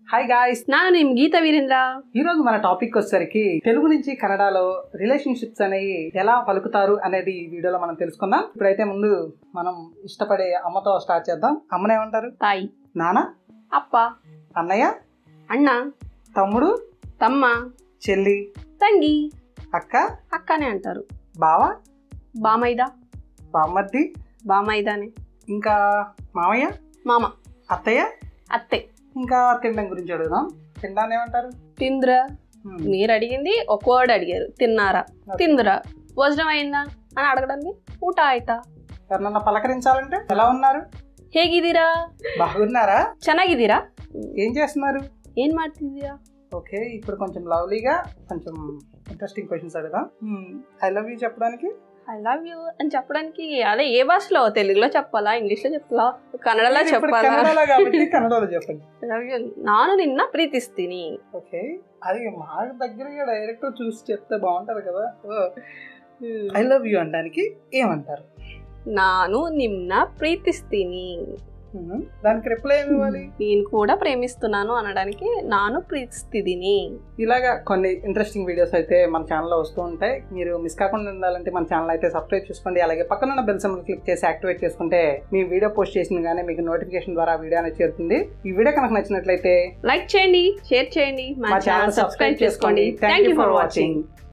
Hi guys ನಾನು ನಿಮ್ ಗೀತಾ ವೀರೇಂದ್ರ ఈ రోజు మన టాపిక్ వచ్చేసరికి తెలుగు నుంచి కన్నడలో రిలేషన్షిప్స్ అనేవి ఎలా పలుకుతారు అనేది ఈ వీడియోలో మనం తెలుసుకుందాం ఇప్పుడైతే ముందు మనం ఇష్టపడే అమ్మతో స్టార్ట్ చేద్దాం అమ్మని ఏమంటారు ತಾಯಿ నాన్న ಅಪ್ಪ అన్నయ్య ಅಣ್ಣ తమ్ముడు ತಮ್ಮ చెల్లి ತಂಗಿ అక్క ಅಕ್ಕನೇ ಅಂటారు బావ బామైద బామ్మద్ది బామైదానే ఇంకా మామయ్య మామ అత్తయ్య అత్తే ఇంకా తినడం గురించి అడుగుదాం తినడాన్ని ఏమంటారు తింద్ర Hmm. మీరు అడిగింది ఒక వర్డ్ అడిగారు తిన్నారా తిందురా భోజనం అయిందా అని అడగడానికి ఊట ఆಯ್ತಾ ఎవరన్నా పలకరించాలంటే ఎలా ఉన్నారు ಹೇಗಿದ್ದೀರಾ బాగున్నారా ಚೆನ್ನಾಗಿದ್ದೀರಾ ఏం చేస్తున్నారు ಏನ್ ಮಾಡ್ತಿದ್ದೀರಾ ఓకే ఇప్పుడు కొంచెం లవ్లీగా కొంచెం ఇంట్రెస్టింగ్ క్వశ్చన్స్ అడుగుదాం ఐ లవ్ యూ చెప్పడానికి ఐ లవ్ యూ అని చెప్పడానికి అదే ఏ భాషలో తెలుగులో చెప్పాలా ఇంగ్లీష్ లో చెప్పాలా కన్నడలో ఇప్పుడు చెప్పాలా కన్నడలో కాబట్టి కన్నడలో చెప్పండి లవ్ యూ ನಾನು నిన్న ప్రీతిస్తిని ఓకే అది మా దగ్గరగా డైరెక్ట్ చూసి చెప్తే బాగుంటది కదా ఐ లవ్ యూ అనడానికి ఏమంటారు ನಾನು ನಿಮ್ನ ಪ್ರೀತಿಸ್ತೀನಿ Hmm. దానికి రిప్లై ఏమి ఇవ్వాలి నేను కూడా ప్రేమిస్తున్నాను అనడానికి నాను ప్రీతిస్తిని ఇలాగా కొన్ని ఇంట్రెస్టింగ్ వీడియోస్ అయితే మన ఛానల్లో వస్తూ ఉంటాయి మీరు మిస్ కాకుండా ఉండాలంటే మన ఛానల్ అయితే సబ్స్క్రైబ్ చేసుకోండి అలాగే పక్కన ఉన్న బెల్ సింబల్ క్లిక్ చేసి యాక్టివేట్ చేసుకుంటే మీ వీడియో పోస్ట్ చేసిన కానీ మీకు నోటిఫికేషన్ ద్వారా వీడియో అనేది చేరుతుంది ఈ వీడియో కనుక నచ్చినట్లయితే లైక్ చేయండి షేర్ చేయండి మా మా ఛానల్ ఛానల్ సబ్స్క్రైబ్ చేసుకోండి థ్యాంక్ యూ ఫర్ వాచింగ్